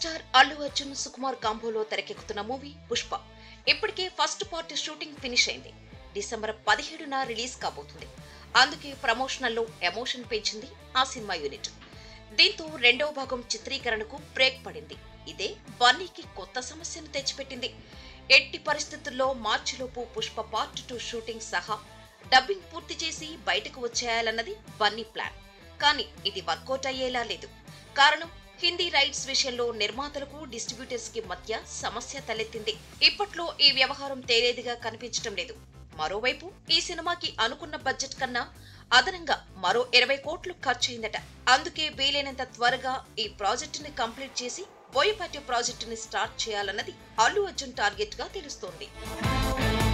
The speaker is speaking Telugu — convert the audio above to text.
స్టార్ అల్లు అర్జున్ సుకుమార్ కాంబోలో తెరకెక్కుతున్న మూవీ పుష్ప ఇప్పటికే ఫస్ట్ పార్ట్ షూటింగ్ ఫినిష్ అయింది డిసెంబర్ పదిహేడున రిలీజ్ కాబోతుంది అందుకే ప్రమోషనల్లో ఎమోషన్ పెంచింది ఆ సినిమా యూనిట్ దీంతో రెండవ భాగం చిత్రీకరణకు బ్రేక్ పడింది ఇదే బన్నీకి కొత్త సమస్యను తెచ్చిపెట్టింది ఎట్టి పరిస్థితుల్లో మార్చిలోపు పుష్ప పార్ట్ టూ షూటింగ్ సహా డబ్బింగ్ పూర్తి చేసి బయటకు వచ్చేయాలన్నది బన్నీ ప్లాన్ కానీ ఇది వర్కౌట్ అయ్యేలా లేదు కారణం హిందీ రైట్స్ విషయంలో నిర్మాతలకు డిస్ట్రిబ్యూటర్స్ కి మధ్య సమస్య తలెత్తింది ఇప్పట్లో ఈ వ్యవహారం తేలేదిగా కనిపించడం లేదు మరోవైపు ఈ సినిమాకి అనుకున్న బడ్జెట్ కన్నా అదనంగా మరో ఇరవై కోట్లు ఖర్చయిందట అందుకే వీలైనంత త్వరగా ఈ ప్రాజెక్టుని కంప్లీట్ చేసి బోయపాటి ప్రాజెక్టుని స్టార్ట్ చేయాలన్నది అల్లు అర్జున్ టార్గెట్ గా తెలుస్తోంది